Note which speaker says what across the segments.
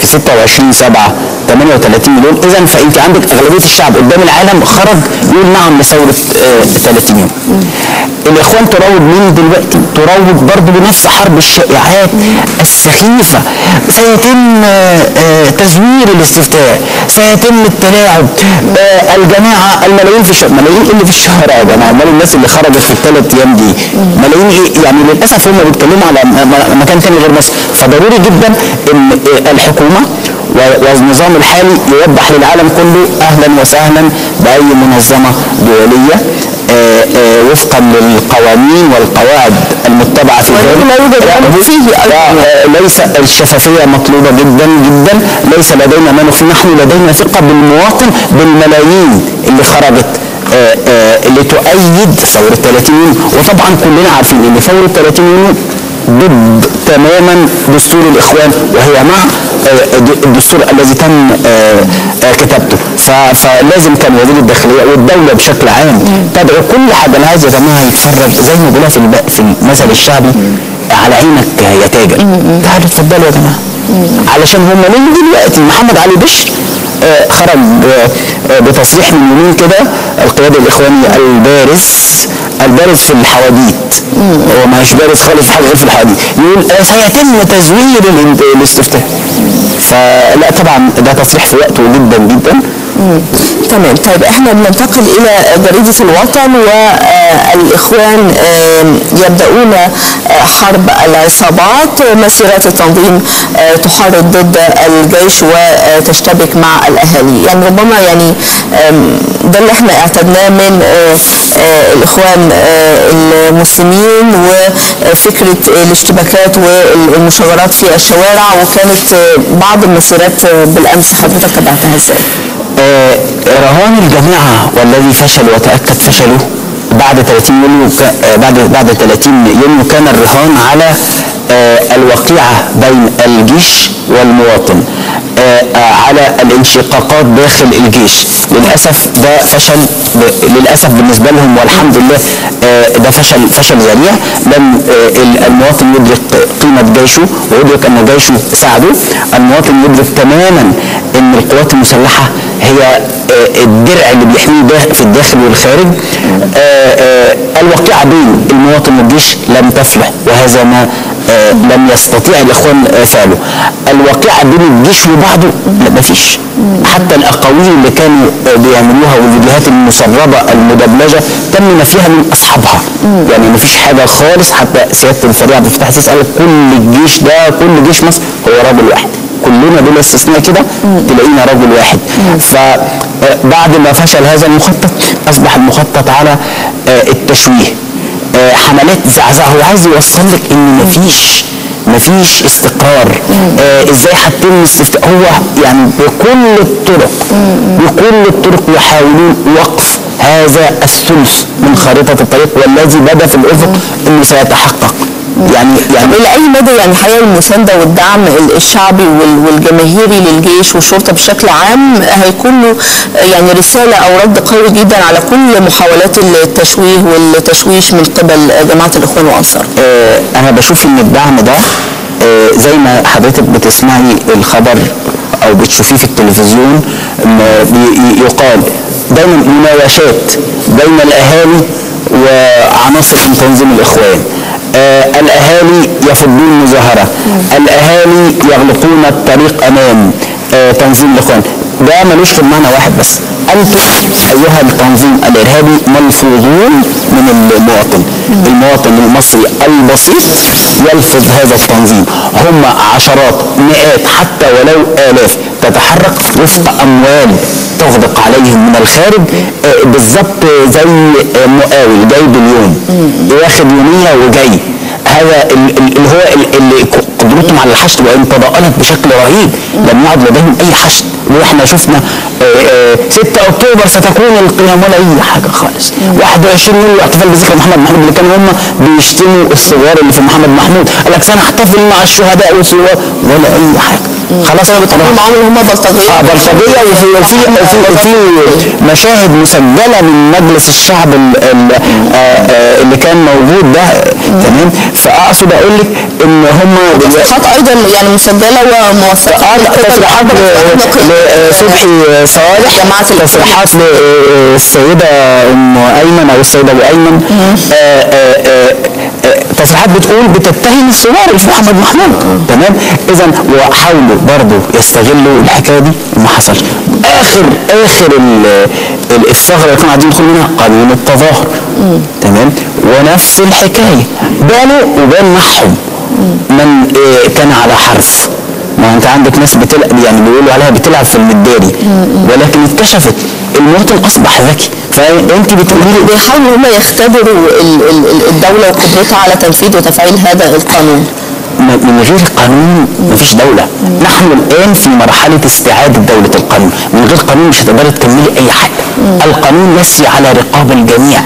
Speaker 1: 26 7 38 مليون اذا فانت عندك اغلبيه الشعب قدام العالم خرج يقول نعم لثوره آه 30 يوم الاخوان تروج من دلوقتي تروج برضه بنفس حرب الشائعات السخيفه سيتم آه، آه، تزوير الاستفتاء سيتم التلاعب آه، الجماعه الملايين في الشارع ملايين اللي في الشارع يا جماعه امال الناس اللي خرجت في الثلاث ايام دي ملايين ايه يعني للاسف هم بيتكلموا على م- م- مكان تاني غير مصر فضروري جدا ان آه، الحكومه و- والنظام الحالي يوضح للعالم كله اهلا وسهلا باي منظمه دوليه آه، آه، وفقا للقوانين والقواعد المتبعه في
Speaker 2: ولكن لا يوجد
Speaker 1: لا،
Speaker 2: أمر فيه أيضاً.
Speaker 1: آه، ليس الشفافيه مطلوبه جدا جدا ليس لدينا ما نخفي نحن لدينا ثقه بالمواطن بالملايين اللي خرجت آه، آه، لتؤيد ثوره 30 يونيو وطبعا كلنا عارفين ان ثوره 30 يونيو ضد تماما دستور الاخوان وهي مع آه، د- الدستور الذي تم آه، آه، كتابته ف- فلازم كان وزير الداخليه والدوله بشكل عام تدعو كل حد انا عايز يا جماعه يتفرج زي ما بيقولها في الب- في المثل الشعبي على عينك يا تاجر تعالوا اتفضلوا يا جماعه علشان هم من دلوقتي محمد علي بشر آه، خرج آه، آه، بتصريح من يومين كده القيادي الاخواني البارز البارز في الحواديت هو مش بارز خالص في حاجه غير في الحواديت يقول آه، سيتم تزوير الانت- الاستفتاء فلا طبعا ده تصريح في وقته جدا جدا
Speaker 2: تمام طيب احنا بننتقل الى جريدة الوطن والاخوان يبدأون آه، حرب العصابات مسيرات التنظيم آه، تحرض ضد الجيش وتشتبك مع الاهالي يعني ربما يعني آم، ده اللي احنا اعتدناه من آه، آه، الاخوان آه، المسلمين وفكرة الاشتباكات والمشاورات في الشوارع وكانت آه، بعض المسيرات آه، بالامس حضرتك تابعتها ازاي؟
Speaker 1: آه، رهان الجماعة والذي فشل وتأكد فشله بعد 30 يونيو ك- آه، بعد بعد 30 يونيو كان الرهان على آه، الوقيعة بين الجيش والمواطن آه، آه، على الانشقاقات داخل الجيش للأسف ده فشل ب- للأسف بالنسبة لهم والحمد لله آه، ده فشل فشل ذريع لم آه، ال- المواطن يدرك قيمة جيشه ويدرك أن جيشه ساعده المواطن يدرك تماما أن القوات المسلحة هي آه، الدرع اللي بيحميه ده في الداخل والخارج آه، آه، الوقيعة بين المواطن والجيش لم تفلح وهذا ما آه، لم يستطيع الاخوان آه، فعله الواقعه بين الجيش وبعضه لا مفيش حتى الاقاويل اللي كانوا آه، بيعملوها والفيديوهات المسربه المدبلجه تم نفيها من اصحابها يعني مفيش حاجه خالص حتى سياده الفريق عبد الفتاح السيسي قال كل الجيش ده كل جيش مصر هو رجل واحد كلنا بلا استثناء كده تلاقينا رجل واحد فبعد ما فشل هذا المخطط اصبح المخطط على آه، التشويه آه، حملات زعزعه هو عايز يوصل لك ان مفيش مفيش استقرار آه ازاي هتتم استفتاء هو يعني بكل الطرق بكل الطرق يحاولون وقف هذا الثلث من خريطه الطريق والذي بدا في الافق انه سيتحقق يعني يعني
Speaker 2: الى اي مدى يعني حقيقه المسانده والدعم ال- الشعبي وال- والجماهيري للجيش والشرطه بشكل عام هيكون له يعني رساله او رد قوي جدا على كل محاولات التشويه والتشويش من قبل جماعه الاخوان وانصار.
Speaker 1: آه، انا بشوف ان الدعم ده آه، زي ما حضرتك بتسمعي الخبر او بتشوفيه في التلفزيون ما بي- يقال دايما مناوشات بين الاهالي وعناصر من تنظيم الاخوان آه، الاهالي يفضون مظاهره الاهالي يغلقون الطريق امام آه، تنظيم الاخوان ده ملوش غير معنى واحد بس انتم ايها التنظيم الارهابي ملفوظون من المواطن المواطن المصري البسيط يلفظ هذا التنظيم هم عشرات مئات حتى ولو الاف تتحرك وفق اموال تغدق عليهم من الخارج آه، بالظبط زي آه، مقاول جاي باليوم واخد يوميه وجاي هذا ال- ال- اللي هو ال- اللي ك- قدرتهم على الحشد وان تضاءلت بشكل رهيب لم يعد لديهم اي حشد واحنا شفنا آه، آه، 6 اكتوبر ستكون القيام ولا اي حاجه خالص 21 يوليو احتفال بذكرى محمد محمود اللي كانوا هم بيشتموا الثوار اللي في محمد محمود قال لك سنحتفل مع الشهداء والثوار ولا اي حاجه خلاص انا
Speaker 2: بتعاملوا معاهم ان هم بلطجيه
Speaker 1: اه بلطجيه وفي في في في مشاهد مسجله من مجلس الشعب ال- ال- آه، آه، اللي كان موجود ده تمام فاقصد اقول لك ان هم
Speaker 2: تصريحات ايضا يعني مسجله وموثقه
Speaker 1: اه
Speaker 2: من قبل
Speaker 1: تصريحات
Speaker 2: أحد
Speaker 1: لصبحي صالح
Speaker 2: جماعة الإخوان.
Speaker 1: تصريحات للسيده ام ايمن او السيده ابو ايمن آه، آه، آه، آه، تصريحات بتقول بتتهم الثوار في محمد محمود تمام اذا وحاولوا برضه يستغلوا الحكايه دي وما حصلش اخر اخر ال- ال- الثغره اللي كانوا قاعدين يدخلوا منها قانون التظاهر تمام ونفس الحكايه بانوا وبان معهم من آه، كان على حرف ما انت عندك ناس بتلعب يعني بيقولوا عليها بتلعب في المداري ولكن اتكشفت المواطن اصبح ذكي فانت بتقولي لي
Speaker 2: بيحاولوا هم يختبروا ال- ال- ال- الدوله وقدرتها على تنفيذ وتفعيل هذا القانون
Speaker 1: م- من غير قانون مفيش دولة نحن الآن في مرحلة استعادة دولة القانون من غير قانون مش هتقدري تكملي أي حاجة القانون يسري على رقاب الجميع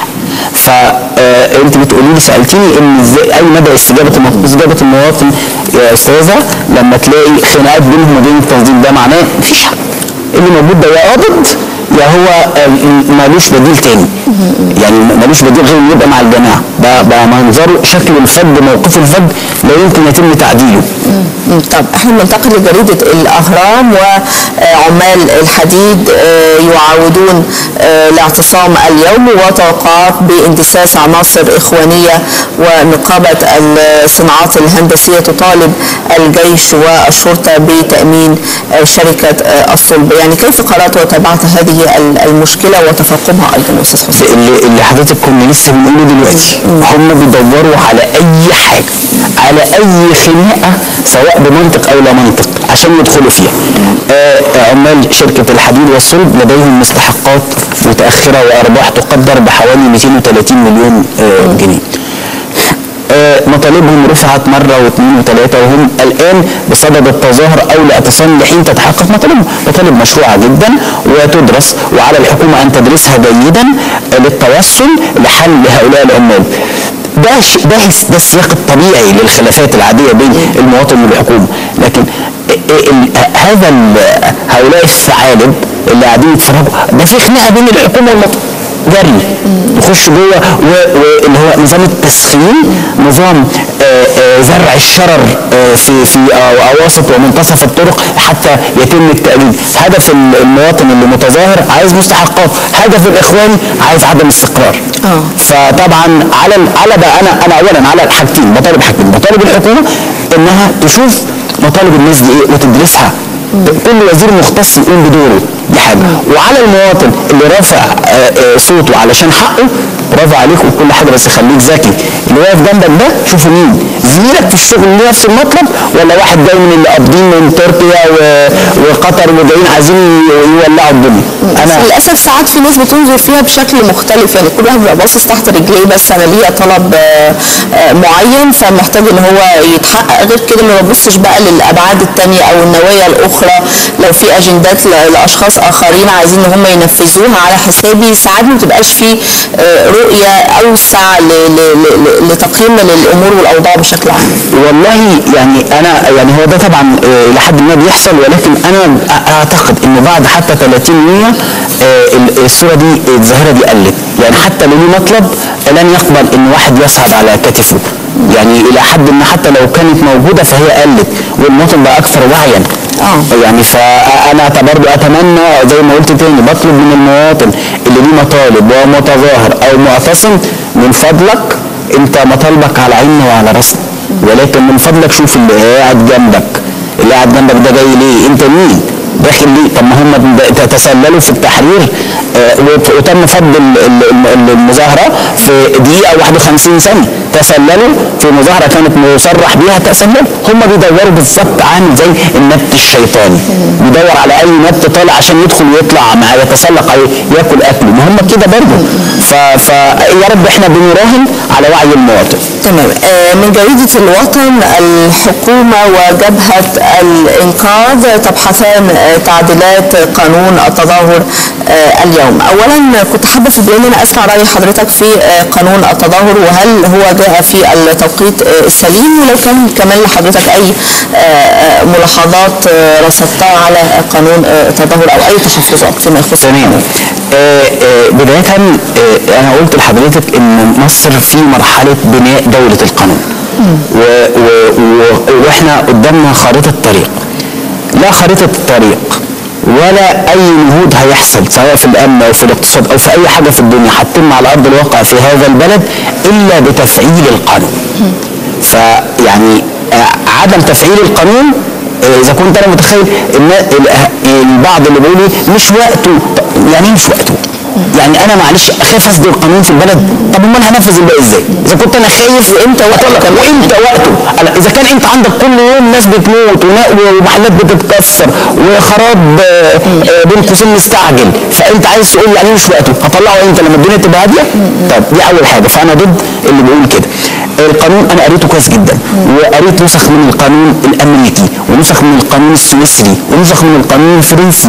Speaker 1: فأنت بتقولي لي سألتيني إن إزاي أي مدى استجابة الم- استجابة المواطن يا أستاذة لما تلاقي خناقات بينهم وبين التنظيم ده معناه مفيش حاجة اللي موجود ده يا قابض يا هو آه، م- مالوش بديل تاني يعني مالوش بديل غير انه يبقى مع الجماعه ده بقى منظره شكله الفج موقفه الفج لا يمكن يتم تعديله
Speaker 2: مم. طب احنا بننتقل لجريدة الأهرام وعمال الحديد آه، يعاودون آه، الاعتصام اليوم وتوقعات باندساس عناصر إخوانية ونقابة الصناعات الهندسية تطالب الجيش والشرطة بتأمين آه، شركة آه، الصلب يعني كيف قرأت وتابعت هذه ال- المشكلة وتفاقمها أيضا أستاذ حسين؟
Speaker 1: اللي, اللي حضرتك كنا لسه بنقوله دلوقتي هم بيدوروا على اي حاجه على اي خناقه سواء بمنطق او لا منطق عشان يدخلوا فيها آه عمال شركه الحديد والصلب لديهم مستحقات متاخره وارباح تقدر بحوالي 230 مليون آه جنيه آه، مطالبهم رفعت مرة واثنين وثلاثة وهم الآن بصدد التظاهر أو الاعتصام لحين تتحقق مطالبهم مطالب مشروعة جدا وتدرس وعلى الحكومة أن تدرسها جيدا آه، للتوصل لحل هؤلاء العمال ده ش- ده الس- ده السياق الطبيعي للخلافات العادية بين المواطن والحكومة لكن آه، آه، ال- آه، هذا ال- هؤلاء الثعالب اللي قاعدين يتفرجوا ده في خناقة بين الحكومة والمواطن جري يخش جوه و- واللي هو نظام التسخين نظام آه، آه، زرع الشرر آه، في في آه، اواسط ومنتصف الطرق حتى يتم التأمين هدف ال- المواطن اللي متظاهر عايز مستحقات هدف الاخواني عايز عدم استقرار
Speaker 2: آه.
Speaker 1: فطبعا على ال- على بقى انا انا اولا على الحاجتين بطالب حاجتين بطالب الحكومه انها تشوف مطالب الناس دي ايه وتدرسها كل وزير مختص يقوم بدوره دي حاجه وعلى المواطن اللي رافع آه، آه، صوته علشان حقه برافو عليك وكل حاجه بس خليك ذكي اللي واقف جنبك ده شوفوا مين زميلك في الشغل اللي نفس المطلب ولا واحد جاي من اللي قابضين من تركيا و- وقطر وجايين عايزين ي- يولعوا الدنيا
Speaker 2: بس
Speaker 1: انا
Speaker 2: للاسف ساعات في ناس بتنظر فيها بشكل مختلف يعني كل واحد بيبقى باصص تحت رجليه بس انا ليا طلب آه، آه، معين فمحتاج ان هو يتحقق غير كده ما ببصش بقى للابعاد التانية او النوايا الاخرى لو في اجندات ل- لاشخاص اخرين عايزين ان هم ينفذوها على حسابي ساعات ما بتبقاش في آه، رؤيه اوسع ل- ل- ل- لتقييم للامور والاوضاع بشكل عام
Speaker 1: والله يعني انا يعني هو ده طبعا آه، الى حد ما بيحصل ولكن انا أ- اعتقد انه بعد حتى 30 مية آه، ال- الصوره دي الظاهره دي قلت يعني حتى لو ليه مطلب لن يقبل ان واحد يصعد على كتفه يعني الى حد ما حتى لو كانت موجوده فهي قلت والمواطن بقى اكثر وعيا
Speaker 2: آه.
Speaker 1: يعني فانا برضو اتمنى زي ما قلت تاني بطلب من المواطن اللي ليه مطالب ومتظاهر او معتصم من فضلك انت مطالبك على عيننا وعلى راسنا ولكن من فضلك شوف اللي قاعد جنبك اللي قاعد جنبك ده جاي ليه انت مين داخل ليه طب ما هم تسللوا في التحرير آه، وت- وتم فض ال- ال- ال- المظاهره في دقيقه 51 ثانيه تسللوا في مظاهره كانت مصرح بيها تسللوا هم بيدوروا بالظبط عامل زي النبت الشيطاني بيدور على اي نبت طالع عشان يدخل ويطلع معاه يتسلق عليه ياكل اكله ما هم كده برضه ف- فيا رب احنا بنراهن على وعي المواطن
Speaker 2: تمام آه، من جريدة الوطن الحكومة وجبهة الإنقاذ تبحثان آه، تعديلات قانون التظاهر آه، اليوم أولا كنت حابة في البداية أن أنا أسمع رأي حضرتك في آه، قانون التظاهر وهل هو جاء في التوقيت آه، السليم ولو كان كمان لحضرتك أي آه، آه، ملاحظات آه، رصدتها على قانون آه، التظاهر أو أي تحفظات فيما يخص
Speaker 1: تمام آه، آه، بداية آه، أنا قلت لحضرتك إن مصر في مرحلة بناء دولة القانون و و و واحنا قدامنا خريطه طريق لا خريطه الطريق ولا اي نهوض هيحصل سواء في الامن او في الاقتصاد او في اي حاجه في الدنيا هتتم على ارض الواقع في هذا البلد الا بتفعيل القانون فيعني آه، عدم تفعيل القانون آه، اذا كنت انا متخيل ان ال- البعض اللي بيقول لي مش وقته طب يعني ايه مش وقته يعني انا معلش خايف اصدر قانون في البلد طب امال هنفذ الباقي ازاي اذا كنت انا خايف وامتى وقته وامتى وقته أنا اذا كان انت عندك كل يوم ناس بتموت ونا- ومحلات بتتكسر وخراب آه، آه، بين قوسين مستعجل فانت عايز تقول لي يعني إيه مش وقته هطلعه امتى لما الدنيا تبقى هاديه طب دي اول حاجه فانا ضد اللي بيقول كده القانون انا قريته كويس جدا وقريت نسخ من القانون الامريكي ونسخ من القانون السويسري ونسخ من القانون الفرنسي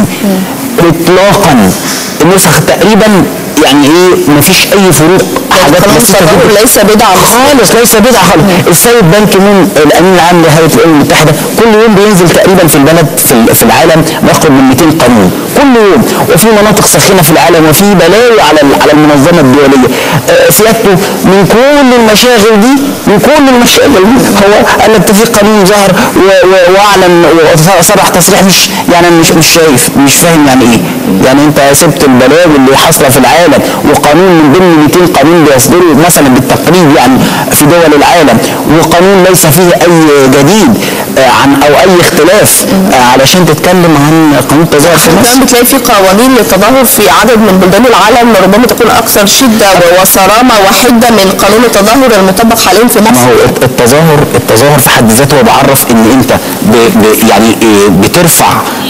Speaker 1: اطلاقا النسخ تقريبا يعني ايه مفيش اي فروق حاجات
Speaker 2: قانون
Speaker 1: بسيطه
Speaker 2: التظاهر
Speaker 1: جدا
Speaker 2: ليس بدعة
Speaker 1: خالص ليس بدعه خالص السيد بان كيمون الامين العام لهيئه الامم المتحده كل يوم بينزل تقريبا في البلد في, في العالم ما يقرب من 200 قانون كل يوم وفي مناطق ساخنه في العالم وفي بلاوي على ال- على المنظمه الدوليه آه، سيادته من كل المشاغل دي من كل المشاغل دي هو قال لك ده في قانون ظهر و- و- واعلن وصرح تصريح مش يعني أنا مش مش شايف مش فاهم يعني ايه يعني انت سبت البلاوي اللي حاصله في العالم وقانون من ضمن 200 قانون بيصدروا مثلا بالتقريب يعني في دول العالم وقانون ليس فيه اي جديد آه، عن او اي اختلاف آه، علشان تتكلم عن قانون التظاهر في مصر
Speaker 2: كمان بتلاقي في قوانين للتظاهر في عدد من بلدان العالم ربما تكون اكثر شده وصرامه وحده من قانون التظاهر المطبق حاليا في
Speaker 1: ما
Speaker 2: مصر
Speaker 1: هو الت- التظاهر التظاهر في حد ذاته هو بعرف ان انت ب ب يعني إيه بترفع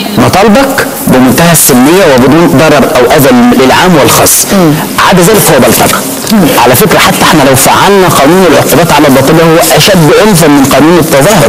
Speaker 1: مطالبك بمنتهى السلميه وبدون ضرر او اذى للعام والخاص عدا ذلك هو بلطجه على فكره حتى احنا لو فعلنا قانون العقوبات على البلطجه هو اشد عنفا من قانون التظاهر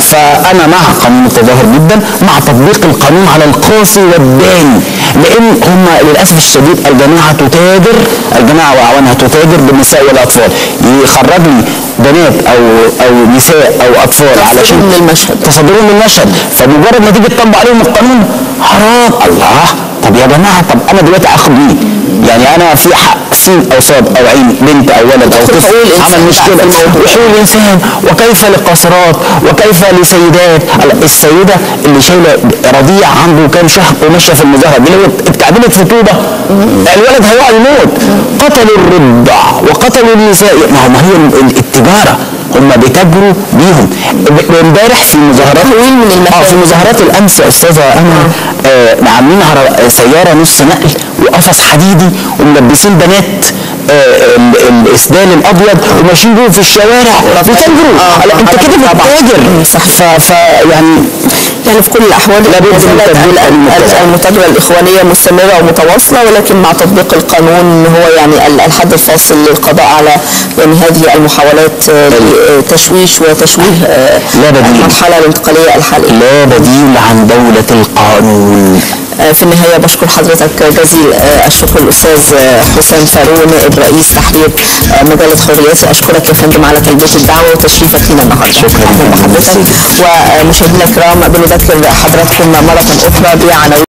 Speaker 1: فانا مع قانون التظاهر جدا مع تطبيق القانون على القاسي والداني لان هم للاسف الشديد الجماعه تتاجر الجماعه واعوانها تتاجر بالنساء والاطفال يخرج لي بنات او او نساء او اطفال علشان
Speaker 2: من المشهد.
Speaker 1: تصدرهم من المشهد فمجرد ما تيجي تطبق عليهم القانون حرام الله طب يا جماعه طب انا دلوقتي اخد مين؟ يعني انا في حق سين او صاد او عين بنت او ولد او
Speaker 2: تدخل
Speaker 1: طفل
Speaker 2: حقوق الإنسان
Speaker 1: عمل
Speaker 2: بقى
Speaker 1: مشكله
Speaker 2: في الموضوع.
Speaker 1: وحقوق الانسان وكيف لقاصرات وكيف لسيدات السيده اللي شايله رضيع عنده كام شهر وماشيه في المظاهره دي لو اتكعبلت في طوبه الولد هيقع يموت قتلوا الرضع وقتلوا النساء ما هو ما هي ال- التجاره هم بيتاجروا بيهم ب- امبارح في مظاهرات
Speaker 2: تهويل من المكان.
Speaker 1: اه في مظاهرات الامس يا استاذه انا آه عاملين عر- سياره نص نقل وقفص حديدي وملبسين بنات آه ال- الاسدال الابيض وماشيين بيهم في الشوارع بيتاجروا
Speaker 2: آه،
Speaker 1: لا، انت
Speaker 2: طبعاً.
Speaker 1: كده بتتاجر
Speaker 2: صح.
Speaker 1: ف, ف يعني
Speaker 2: يعني في كل الاحوال
Speaker 1: لابد من
Speaker 2: ما زالت
Speaker 1: تطبيق
Speaker 2: ال-
Speaker 1: المتابعة.
Speaker 2: المتاجره الاخوانيه مستمره ومتواصله ولكن مع تطبيق القانون هو يعني ال- الحد الفاصل للقضاء على يعني هذه المحاولات آه، لتشويش وتشويه آه،
Speaker 1: لا بديل.
Speaker 2: المرحله الانتقاليه الحاليه
Speaker 1: لا بديل عن دولة القانون
Speaker 2: آه، في النهاية بشكر حضرتك جزيل آه، الشكر الأستاذ آه، حسام فاروق نائب رئيس تحرير آه، مجلة حرياتي أشكرك يا فندم على تلبية الدعوة وتشريفك لنا النهاردة
Speaker 1: شكراً
Speaker 2: أهلا
Speaker 1: جداً.
Speaker 2: بحضرتك ومشاهدينا الكرام بنذكر حضراتكم مرة أخرى بعناوين